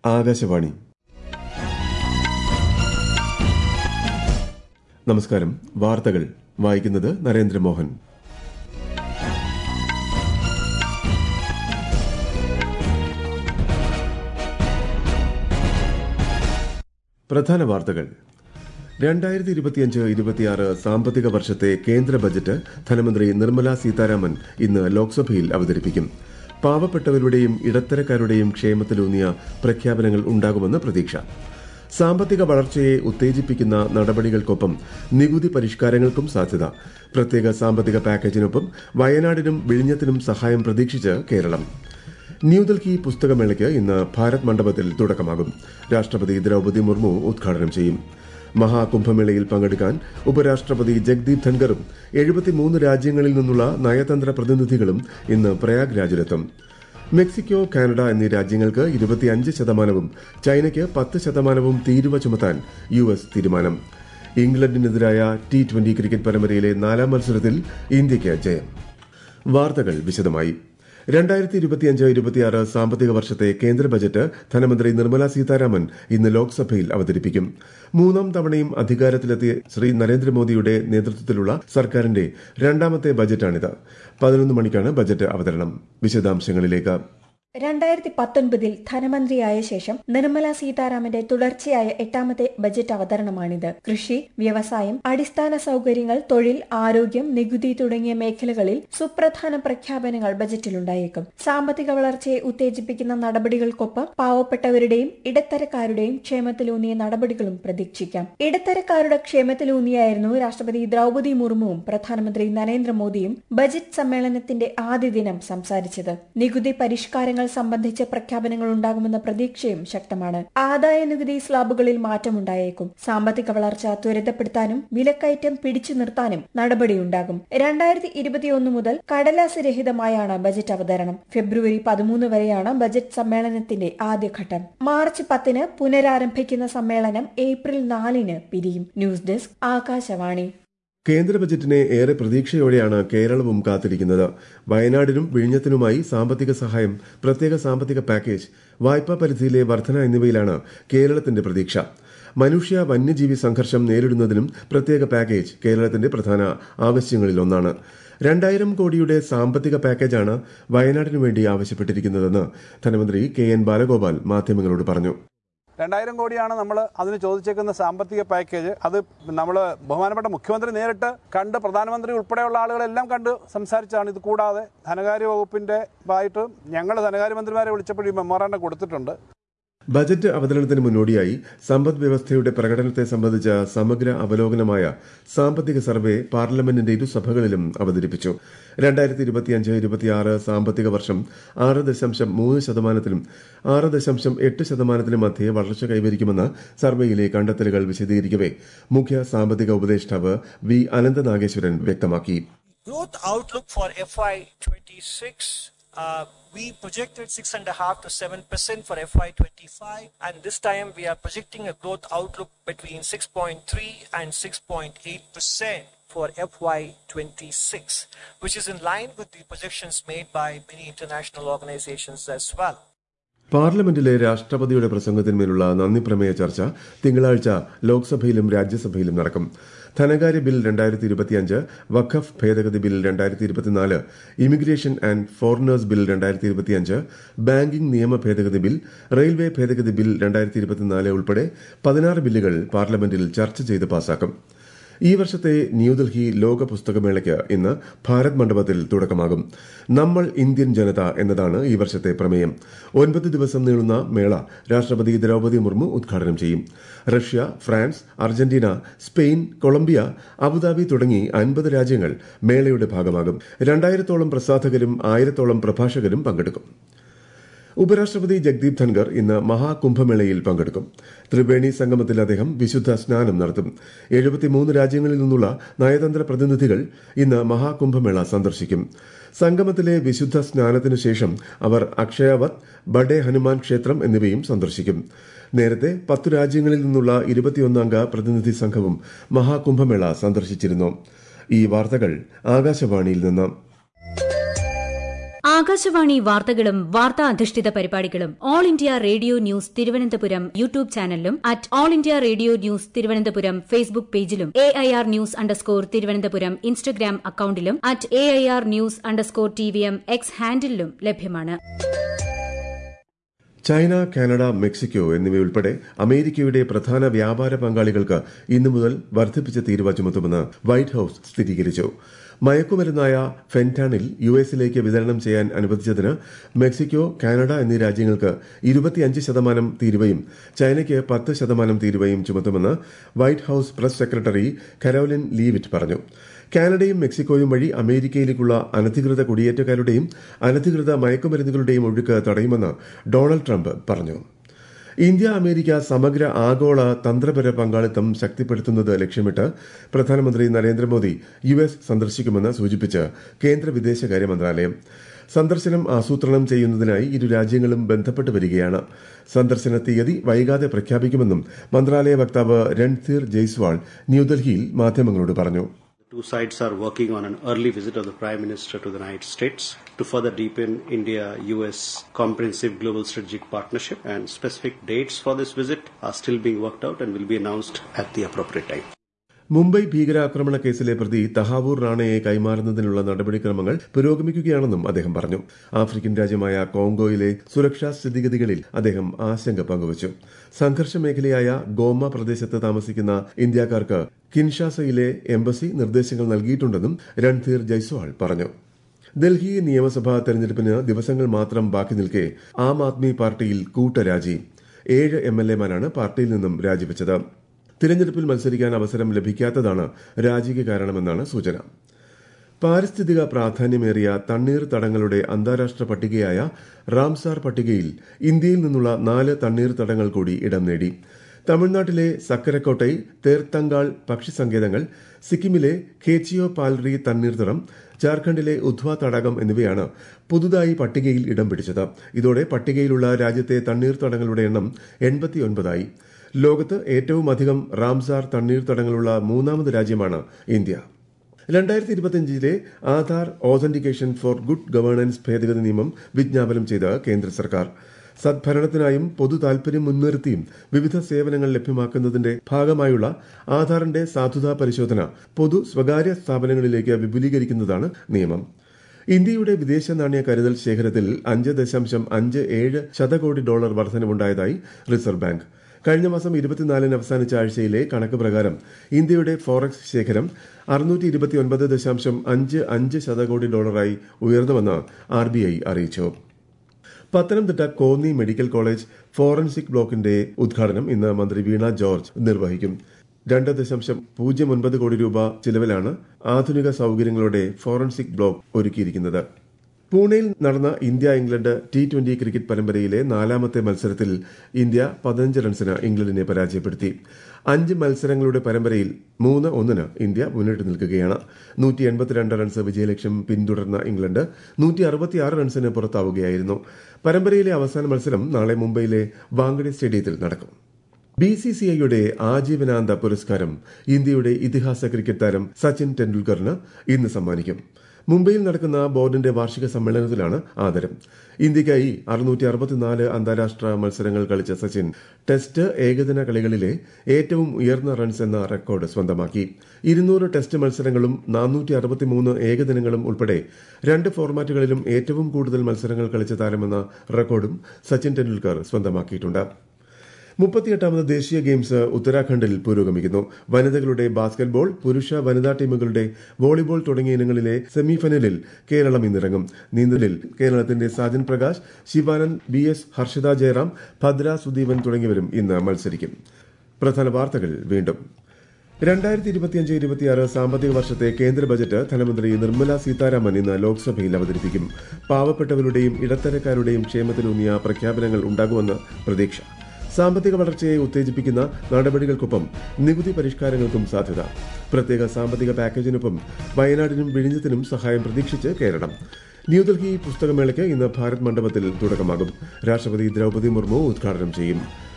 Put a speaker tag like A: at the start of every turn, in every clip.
A: ആകാശവാണി നമസ്കാരം വാർത്തകൾ വായിക്കുന്നത് നരേന്ദ്രമോഹൻ പ്രധാന വാർത്തകൾ രണ്ടായിരത്തി ഇരുപത്തിയഞ്ച് ഇരുപത്തിയാറ് സാമ്പത്തിക വർഷത്തെ കേന്ദ്ര ബജറ്റ് ധനമന്ത്രി നിർമ്മല സീതാരാമൻ ഇന്ന് ലോക്സഭയിൽ അവതരിപ്പിക്കും പാവപ്പെട്ടവരുടെയും ഇടത്തരക്കാരുടെയും ക്ഷേമത്തിലൂന്നിയ പ്രഖ്യാപനങ്ങൾ ഉണ്ടാകുമെന്ന് പ്രതീക്ഷ സാമ്പത്തിക വളർച്ചയെ ഉത്തേജിപ്പിക്കുന്ന നടപടികൾക്കൊപ്പം നികുതി പരിഷ്കാരങ്ങൾക്കും സാധ്യത പ്രത്യേക സാമ്പത്തിക പാക്കേജിനൊപ്പം വയനാടിനും വിഴിഞ്ഞത്തിനും സഹായം പ്രതീക്ഷിച്ച് കേരളം ന്യൂഡൽഹി പുസ്തകമേളയ്ക്ക് ഇന്ന് ഭാരത് മണ്ഡപത്തിൽ തുടക്കമാകും രാഷ്ട്രപതി ദ്രൌപദി മുർമു ഉദ്ഘാടനം ചെയ്യും മഹാകുംഭമേളയിൽ പങ്കെടുക്കാൻ ഉപരാഷ്ട്രപതി ജഗ്ദീപ് ധൻഖറും എഴുപത്തിമൂന്ന് രാജ്യങ്ങളിൽ നിന്നുള്ള നയതന്ത്ര പ്രതിനിധികളും ഇന്ന് പ്രയാഗ് രാജിലെത്തും മെക്സിക്കോ കാനഡ എന്നീ രാജ്യങ്ങൾക്ക് ഇരുപത്തിയഞ്ച് ശതമാനവും ചൈനയ്ക്ക് പത്ത് ശതമാനവും തീരുവ ചുമത്താൻ യു എസ് തീരുമാനം ഇംഗ്ലണ്ടിനെതിരായ ടി ട്വന്റി ക്രിക്കറ്റ് പരമ്പരയിലെ നാലാം മത്സരത്തിൽ ഇന്ത്യയ്ക്ക് ജയം വാർത്തകൾ വിശദമായി രണ്ടായിരത്തി ഇരുപത്തിയഞ്ച് ഇരുപത്തിയാറ് സാമ്പത്തിക വർഷത്തെ കേന്ദ്ര ബജറ്റ് ധനമന്ത്രി നിർമ്മല സീതാരാമൻ ഇന്ന് ലോക്സഭയിൽ അവതരിപ്പിക്കും മൂന്നാം തവണയും അധികാരത്തിലെത്തിയ ശ്രീ നരേന്ദ്രമോദിയുടെ നേതൃത്വത്തിലുള്ള സർക്കാരിന്റെ രണ്ടാമത്തെ ബജറ്റാണിത് പതിനൊന്ന് മണിക്കാണ് ബജറ്റ് അവതരണം വിശദാംശങ്ങളിലേക്ക്
B: രണ്ടായിരത്തി പത്തൊൻപതിൽ ധനമന്ത്രിയായ ശേഷം നിർമ്മല സീതാരാമന്റെ തുടർച്ചയായ എട്ടാമത്തെ ബജറ്റ് അവതരണമാണിത് കൃഷി വ്യവസായം അടിസ്ഥാന സൌകര്യങ്ങൾ തൊഴിൽ ആരോഗ്യം നികുതി തുടങ്ങിയ മേഖലകളിൽ സുപ്രധാന പ്രഖ്യാപനങ്ങൾ ബജറ്റിലുണ്ടായേക്കും സാമ്പത്തിക വളർച്ചയെ ഉത്തേജിപ്പിക്കുന്ന നടപടികൾക്കൊപ്പം പാവപ്പെട്ടവരുടെയും ഇടത്തരക്കാരുടെയും ക്ഷേമത്തിലൂന്നിയ നടപടികളും പ്രതീക്ഷിക്കാം ഇടത്തരക്കാരുടെ ക്ഷേമത്തിലൂന്നിയായിരുന്നു രാഷ്ട്രപതി ദ്രൌപദി മുർമുവും പ്രധാനമന്ത്രി നരേന്ദ്രമോദിയും ബജറ്റ് സമ്മേളനത്തിന്റെ ആദ്യ ദിനം സംസാരിച്ചത് നികുതി പരിഷ്കാരങ്ങൾ സംബന്ധിച്ച പ്രഖ്യാപനങ്ങൾ ഉണ്ടാകുമെന്ന പ്രതീക്ഷയും ശക്തമാണ് ആദായ നികുതി സ്ലാബുകളിൽ മാറ്റമുണ്ടായേക്കും സാമ്പത്തിക വളർച്ച ത്വരിതപ്പെടുത്താനും വിലക്കയറ്റം പിടിച്ചു നിർത്താനും നടപടിയുണ്ടാകും രണ്ടായിരത്തി ഇരുപത്തിയൊന്ന് മുതൽ കടലാസ് രഹിതമായാണ് ബജറ്റ് അവതരണം ഫെബ്രുവരി പതിമൂന്ന് വരെയാണ് ബജറ്റ് സമ്മേളനത്തിന്റെ ആദ്യഘട്ടം മാർച്ച് പത്തിന് പുനരാരംഭിക്കുന്ന സമ്മേളനം ഏപ്രിൽ നാലിന് പിരിയും ന്യൂസ് ഡെസ്ക് ആകാശവാണി
A: കേന്ദ്ര ബജറ്റിനെ ഏറെ പ്രതീക്ഷയോടെയാണ് കേരളവും കാത്തിരിക്കുന്നത് വയനാടിനും വിഴിഞ്ഞത്തിനുമായി സാമ്പത്തിക സഹായം പ്രത്യേക സാമ്പത്തിക പാക്കേജ് വായ്പാ പരിധിയിലെ വർധന എന്നിവയിലാണ് കേരളത്തിന്റെ പ്രതീക്ഷ മനുഷ്യ വന്യജീവി സംഘർഷം നേരിടുന്നതിനും പ്രത്യേക പാക്കേജ് കേരളത്തിന്റെ പ്രധാന ആവശ്യങ്ങളിലൊന്നാണ് രണ്ടായിരം കോടിയുടെ സാമ്പത്തിക പാക്കേജാണ് വയനാടിനു വേണ്ടി ആവശ്യപ്പെട്ടിരിക്കുന്നതെന്ന് ധനമന്ത്രി കെ എൻ ബാലഗോപാൽ മാധ്യമങ്ങളോട് പറഞ്ഞു
C: രണ്ടായിരം കോടിയാണ് നമ്മൾ അതിന് ചോദിച്ചേക്കുന്ന സാമ്പത്തിക പാക്കേജ് അത് നമ്മൾ ബഹുമാനപ്പെട്ട മുഖ്യമന്ത്രി നേരിട്ട് കണ്ട് പ്രധാനമന്ത്രി ഉൾപ്പെടെയുള്ള ആളുകളെല്ലാം കണ്ട് സംസാരിച്ചാണ് ഇത് കൂടാതെ ധനകാര്യ വകുപ്പിന്റെ ആയിട്ട് ഞങ്ങൾ ധനകാര്യമന്ത്രിമാരെ വിളിച്ചപ്പോൾ ഈ മെമ്മോറാണ്ടം കൊടുത്തിട്ടുണ്ട്
A: ബജറ്റ് അവതരണത്തിന് മുന്നോടിയായി സമ്പദ് വ്യവസ്ഥയുടെ പ്രകടനത്തെ സംബന്ധിച്ച സമഗ്ര അവലോകനമായ സാമ്പത്തിക സർവേ പാർലമെന്റിന്റെ ഇരുസഭകളിലും അവതരിപ്പിച്ചു രണ്ടായിരത്തി ഇരുപത്തിയഞ്ച് ഇരുപത്തിയാറ് സാമ്പത്തിക വർഷം ആറ് ദശാംശം മൂന്ന് ശതമാനത്തിലും ആറ് ദശാംശം എട്ട് ശതമാനത്തിലും മധ്യേ വളർച്ച കൈവരിക്കുമെന്ന് സർവേയിലെ കണ്ടെത്തലുകൾ വിശദീകരിക്കവേ മുഖ്യ സാമ്പത്തിക ഉപദേഷ്ടാവ് വി അനന്തനാഗേശ്വരൻ വ്യക്തമാക്കി
D: Growth outlook for FY26 uh, we projected six and a half to seven percent for FY25, and this time we are projecting a growth outlook between 6.3 and 6.8 percent for FY26, which is in line with the projections made by many international organizations as well.
A: പാർലമെന്റിലെ രാഷ്ട്രപതിയുടെ പ്രസംഗത്തിന്മേലുള്ള നന്ദി പ്രമേയ ചർച്ച തിങ്കളാഴ്ച ലോക്സഭയിലും രാജ്യസഭയിലും നടക്കും ധനകാര്യ ബിൽ രണ്ടായിരത്തി ഇരുപത്തിയഞ്ച് വഖഫ് ഭേദഗതി ബിൽ രണ്ടായിരത്തി ഇരുപത്തിനാല് ഇമിഗ്രേഷൻ ആൻഡ് ഫോറിനേഴ്സ് ബിൽ രണ്ടായിരത്തി ഇരുപത്തിയഞ്ച് ബാങ്കിംഗ് നിയമ ഭേദഗതി ബിൽ റെയിൽവേ ഭേദഗതി ബിൽ രണ്ടായിരത്തി ഇരുപത്തിനാല് ഉൾപ്പെടെ പതിനാറ് ബില്ലുകൾ പാർലമെന്റിൽ ചർച്ച ചെയ്ത് പാസാക്കും ഈ വർഷത്തെ ന്യൂഡൽഹി ലോക പുസ്തകമേളയ്ക്ക് ഇന്ന് ഭാരത് മണ്ഡപത്തിൽ തുടക്കമാകും നമ്മൾ ഇന്ത്യൻ ജനത എന്നതാണ് ഈ വർഷത്തെ പ്രമേയം ഒൻപത് ദിവസം നീളുന്ന മേള രാഷ്ട്രപതി ദ്രൌപദി മുർമു ഉദ്ഘാടനം ചെയ്യും Russia France Argentina Spain Colombia Abu Dhabi തുടങ്ങി അൻപത് രാജ്യങ്ങൾ മേളയുടെ ഭാഗമാകും രണ്ടായിരത്തോളം പ്രസാധകരും ആയിരത്തോളം പ്രഭാഷകരും പങ്കെടുക്കും ഉപരാഷ്ട്രപതി ജഗ്ദീപ് ധൻഖർ ഇന്ന് മഹാകുംഭമേളയിൽ പങ്കെടുക്കും ത്രിവേണി സംഗമത്തിൽ അദ്ദേഹം വിശുദ്ധ സ്നാനം നടത്തും എഴുപത്തിമൂന്ന് രാജ്യങ്ങളിൽ നിന്നുള്ള നയതന്ത്ര പ്രതിനിധികൾ ഇന്ന് മഹാകുംഭമേള സന്ദർശിക്കും സംഗമത്തിലെ വിശുദ്ധ സ്നാനത്തിനു ശേഷം അവർ അക്ഷയവത് ബഡേ ഹനുമാൻ ക്ഷേത്രം എന്നിവയും സന്ദർശിക്കും നേരത്തെ പത്തു രാജ്യങ്ങളിൽ നിന്നുള്ള ഇരുപത്തിയൊന്നംഗ പ്രതിനിധി സംഘവും മഹാകുംഭമേള സന്ദർശിച്ചിരുന്നു ഈ വാർത്തകൾ ആകാശവാണിയിൽ നിന്ന്
E: ആകാശവാണി വാർത്തകളും വാർത്താ അധിഷ്ഠിത പരിപാടികളും all India radio news Thiruvananthapuram YouTube ചാനലിലും at all India radio news Thiruvananthapuram Facebook പേജിലും A I R news underscore Thiruvananthapuram Instagram അക്കൌണ്ടിലും at A I R news underscore T V M X ഹാൻഡിലും ലഭ്യമാണ്
A: ചൈന കാനഡ മെക്സിക്കോ എന്നിവയുൾപ്പെടെ അമേരിക്കയുടെ പ്രധാന വ്യാപാര പങ്കാളികൾക്ക് ഇന്നു മുതൽ വർദ്ധിപ്പിച്ച തീരുവ ചുമത്തുമെന്ന് വൈറ്റ് ഹൌസ് സ്ഥിരീകരിച്ചു മയക്കുമരുന്നായ ഫെൻറ്റാണിൽ യു എസിലേക്ക് വിതരണം ചെയ്യാൻ അനുവദിച്ചതിന് മെക്സിക്കോ കാനഡ എന്നീ രാജ്യങ്ങൾക്ക് ഇരുപത്തിയഞ്ച് ശതമാനം തീരുവയും ചൈനയ്ക്ക് പത്ത് ശതമാനം തീരുവയും ചുമത്തുമെന്ന് White House press secretary Karoline Leavitt പറഞ്ഞു കാനഡയും മെക്സിക്കോയും വഴി അമേരിക്കയിലേക്കുള്ള അനധികൃത കുടിയേറ്റക്കാരുടെയും അനധികൃത മയക്കുമരുന്നുകളുടെയും ഒഴുക്ക് തടയുമെന്ന് ഡൊണാൾഡ് ട്രംപ് പറഞ്ഞു ഇന്ത്യ അമേരിക്ക സമഗ്ര ആഗോള തന്ത്രപര പങ്കാളിത്തം ശക്തിപ്പെടുത്തുന്നത് ലക്ഷ്യമിട്ട് പ്രധാനമന്ത്രി നരേന്ദ്രമോദി യു എസ് സന്ദർശിക്കുമെന്ന് സൂചിപ്പിച്ച് കേന്ദ്ര വിദേശകാര്യ മന്ത്രാലയം സന്ദർശനം ആസൂത്രണം ചെയ്യുന്നതിനായി ഇരു രാജ്യങ്ങളും ബന്ധപ്പെട്ട് വരികയാണ് സന്ദർശന തീയതി വൈകാതെ പ്രഖ്യാപിക്കുമെന്നും മന്ത്രാലയ വക്താവ് രൺധീർ ജയ്സ്വാൾ ന്യൂഡൽഹിയിൽ മാധ്യമങ്ങളോട് പറഞ്ഞു
F: The two sides are working on an early visit of the Prime Minister to the United States to further deepen India US comprehensive global strategic partnership, and specific dates for this visit are still being worked out and will be announced at the appropriate time.
A: Mumbai ഭീകരാക്രമണ കേസിലെ പ്രതി തഹാവൂർ റാണയെ കൈമാറുന്നതിനുള്ള നടപടിക്രമങ്ങൾ പുരോഗമിക്കുകയാണെന്നും അദ്ദേഹം പറഞ്ഞു African രാജ്യമായ കോങ്കോയിലെ സുരക്ഷാ സ്ഥിതിഗതികളിൽ അദ്ദേഹം ആശങ്ക പങ്കുവച്ചു സംഘർഷ മേഖലയായ ഗോമ പ്രദേശത്ത് താമസിക്കുന്ന ഇന്ത്യക്കാർക്ക് കിൻഷാസയിലെ എംബസി നിർദ്ദേശങ്ങൾ നൽകിയിട്ടുണ്ടെന്നും രൺധീർ ജയ്സ്വാൾ പറഞ്ഞു ഡൽഹി നിയമസഭാ തെരഞ്ഞെടുപ്പിന് ദിവസങ്ങൾ മാത്രം ബാക്കി നിൽക്കെ ആം ആദ്മി പാർട്ടിയിൽ കൂട്ടരാജി ഏഴ് എം എൽ എമാരാണ് പാർട്ടിയിൽ നിന്നും രാജിവെച്ചത് തിരഞ്ഞെടുപ്പിൽ മത്സരിക്കാൻ അവസരം ലഭിക്കാത്തതാണ് രാജിക്ക് കാരണമെന്നാണ് സൂചന പാരിസ്ഥിതിക പ്രാധാന്യമേറിയ തണ്ണീർ തടങ്ങളുടെ അന്താരാഷ്ട്ര പട്ടികയായ റാംസാർ പട്ടികയിൽ ഇന്ത്യയിൽ നിന്നുള്ള നാല് തണ്ണീർ തടങ്ങൾ കൂടി ഇടം നേടി തമിഴ്നാട്ടിലെ സക്കരക്കോട്ടൈ തേർത്തങ്കാൾ പക്ഷി സങ്കേതങ്ങൾ സിക്കിമിലെ ഖേച്ചിയോ പാൽറി തണ്ണീർത്തടം ജാർഖണ്ഡിലെ ഉധ്വ തടാകം എന്നിവയാണ് പുതുതായി പട്ടികയിൽ ഇടം പിടിച്ചത് ഇതോടെ പട്ടികയിലുള്ള രാജ്യത്തെ തണ്ണീർത്തടങ്ങളുടെ എണ്ണം എൺപത്തിയൊൻപതായി ലോകത്ത് ഏറ്റവും അധികം റാംസാർ തണ്ണീർത്തടങ്ങളുള്ള മൂന്നാമത് രാജ്യമാണ് ഇന്ത്യ രണ്ടായിരത്തി ഇരുപത്തിയഞ്ചിലെ Aadhaar authentication for good governance ഭേദഗതി നിയമം വിജ്ഞാപനം ചെയ്ത് കേന്ദ്ര സർക്കാർ സദ്ഭരണത്തിനായും പൊതു താൽപര്യം മുൻനിർത്തിയും വിവിധ സേവനങ്ങൾ ലഭ്യമാക്കുന്നതിന്റെ ഭാഗമായുള്ള ആധാറിന്റെ സാധുതാ പരിശോധന പൊതു സ്വകാര്യ സ്ഥാപനങ്ങളിലേക്ക് വിപുലീകരിക്കുന്നതാണ് നിയമം ഇന്ത്യയുടെ വിദേശ നാണ്യ കരുതൽ ശേഖരത്തിൽ അഞ്ച് ദശാംശം അഞ്ച് ഏഴ് ശതകോടി ഡോളർ വർധനവുണ്ടായതായി റിസർവ് ബാങ്ക് കഴിഞ്ഞ മാസം ഇരുപത്തിനാലിന് അവസാനിച്ച ആഴ്ചയിലെ കണക്ക് പ്രകാരം ഇന്ത്യയുടെ ഫോറക്സ് ശേഖരം അറുന്നൂറ്റി ഇരുപത്തിയൊൻപത് ദശാംശം അഞ്ച് അഞ്ച് ശതകോടി ഡോളറായി ഉയർന്നുവെന്ന് ആർ ബി ഐ അറിയിച്ചു Pathanamthitta Konni medical college forensic ബ്ലോക്കിന്റെ ഉദ്ഘാടനം ഇന്ന് മന്ത്രി വീണ ജോർജ് നിർവഹിക്കും രണ്ട് ദശാംശം പൂജ്യം ഒൻപത് കോടി രൂപ ചിലവിലാണ് ആധുനിക സൌകര്യങ്ങളോടെ ഫോറൻസിക് ബ്ലോക്ക് ഒരുക്കിയിരിക്കുന്നത് പൂനെയിൽ നടന്ന India England T twenty cricket പരമ്പരയിലെ നാലാമത്തെ മത്സരത്തിൽ ഇന്ത്യ പതിനഞ്ച് റൺസിന് ഇംഗ്ലണ്ടിനെ പരാജയപ്പെടുത്തി അഞ്ച് മത്സരങ്ങളുടെ പരമ്പരയിൽ മൂന്ന് ഒന്നിന് ഇന്ത്യ മുന്നിട്ട് നിൽക്കുകയാണ് നൂറ്റി എൺപത്തിരണ്ട് റൺസ് വിജയലക്ഷ്യം പിന്തുടർന്ന ഇംഗ്ലണ്ട് നൂറ്റി അറുപത്തിയാറ് റൺസിന് പുറത്താവുകയായിരുന്നു പരമ്പരയിലെ അവസാന മത്സരം നാളെ മുംബൈയിലെ വാങ്കഡെ സ്റ്റേഡിയത്തിൽ നടക്കും ബി സി സി ഐയുടെ ആജീവനാന്ത പുരസ്കാരം ഇന്ത്യയുടെ ഇതിഹാസ ക്രിക്കറ്റ് താരം സച്ചിൻ ടെണ്ടുൽക്കറിന് ഇന്ന് സമ്മാനിക്കും മുംബൈയിൽ നടക്കുന്ന ബോർഡിന്റെ വാർഷിക സമ്മേളനത്തിലാണ് ആദരം ഇന്ത്യയ്ക്കായി അറുന്നൂറ്റി അറുപത്തിനാല് അന്താരാഷ്ട്ര മത്സരങ്ങൾ കളിച്ച സച്ചിൻ ടെസ്റ്റ് ഏകദിന കളികളിലെ ഏറ്റവും ഉയർന്ന റൺസ് എന്ന റെക്കോർഡ് സ്വന്തമാക്കി ഇരുന്നൂറ് ടെസ്റ്റ് മത്സരങ്ങളും നാനൂറ്റി അറുപത്തിമൂന്ന് ഏകദിനങ്ങളും ഉൾപ്പെടെ രണ്ട് ഫോർമാറ്റുകളിലും ഏറ്റവും കൂടുതൽ മത്സരങ്ങൾ കളിച്ച താരമെന്ന റെക്കോർഡും സച്ചിൻ ടെണ്ടുൽക്കർ സ്വന്തമാക്കിയിട്ടുണ്ട് മുപ്പത്തിയെട്ടാമത് ദേശീയ ഗെയിംസ് ഉത്തരാഖണ്ഡിൽ പുരോഗമിക്കുന്നു വനിതകളുടെ ബാസ്കറ്റ്ബോൾ പുരുഷ വനിതാ ടീമുകളുടെ വോളിബോൾ തുടങ്ങിയ ഇനങ്ങളിലെ സെമിഫൈനലിൽ കേരളം ഇന്നിറങ്ങും നീന്തലിൽ കേരളത്തിന്റെ സാജൻ പ്രകാശ് ശിവാനന്ദ് ബി എസ് ഹർഷിത ജയറാം ഭദ്ര സുദീപൻ തുടങ്ങിയവരും ഇന്ന് മത്സരിക്കും പ്രധാന വാർത്തകൾ വീണ്ടും രണ്ടായിരത്തി ഇരുപത്തിയഞ്ച് ഇരുപത്തിയാറ് സാമ്പത്തിക വർഷത്തെ കേന്ദ്ര ബജറ്റ് ധനമന്ത്രി നിർമ്മല സീതാരാമൻ ഇന്ന് ലോക്സഭയിൽ അവതരിപ്പിക്കും പാവപ്പെട്ടവരുടെയും ഇടത്തരക്കാരുടെയും ക്ഷേമത്തിലൂന്നിയ പ്രഖ്യാപനങ്ങൾ ഉണ്ടാകുമെന്ന് പ്രതീക്ഷ സാമ്പത്തിക വളർച്ചയെ ഉത്തേജിപ്പിക്കുന്ന നടപടികൾക്കൊപ്പം നികുതി പരിഷ്കാരങ്ങൾക്കും സാധ്യത പ്രത്യേക സാമ്പത്തിക പാക്കേജിനൊപ്പം വയനാടിനും വിഴിഞ്ഞത്തിനും സഹായം പ്രതീക്ഷിച്ച് കേരളം ന്യൂഡൽഹി പുസ്തകമേളയ്ക്ക് ഇന്ന് ഭാരത് മണ്ഡപത്തിൽ തുടക്കമാകും രാഷ്ട്രപതി ദ്രൌപദി മുർമു ഉദ്ഘാടനം ചെയ്യും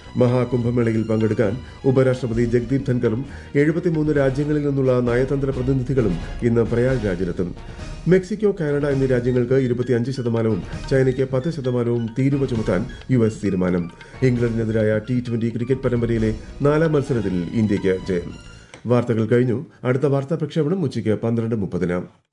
A: മഹാകുംഭമേളയിൽ പങ്കെടുക്കാൻ ഉപരാഷ്ട്രപതി ജഗ്ദീപ് ധൻകറും എഴുപത്തിമൂന്ന് രാജ്യങ്ങളിൽ നിന്നുള്ള നയതന്ത്ര പ്രതിനിധികളും ഇന്ന് പ്രയാഗ് രാജിലെത്തും മെക്സിക്കോ കാനഡ എന്നീ രാജ്യങ്ങൾക്ക് ഇരുപത്തിയഞ്ച് ശതമാനവും ചൈനയ്ക്ക് പത്ത് ശതമാനവും തീരുവ ചുമത്താൻ യു എസ് തീരുമാനം ഇംഗ്ലണ്ടിനെതിരായ ടി ട്വന്റി ക്രിക്കറ്റ് പരമ്പരയിലെ നാലാം മത്സരത്തിൽ ഇന്ത്യയ്ക്ക് ജയം വാർത്തകൾ കഴിഞ്ഞു അടുത്ത വാർത്താ പ്രക്ഷേപണം ഉച്ചയ്ക്ക് പന്ത്രണ്ട് മുപ്പതിന്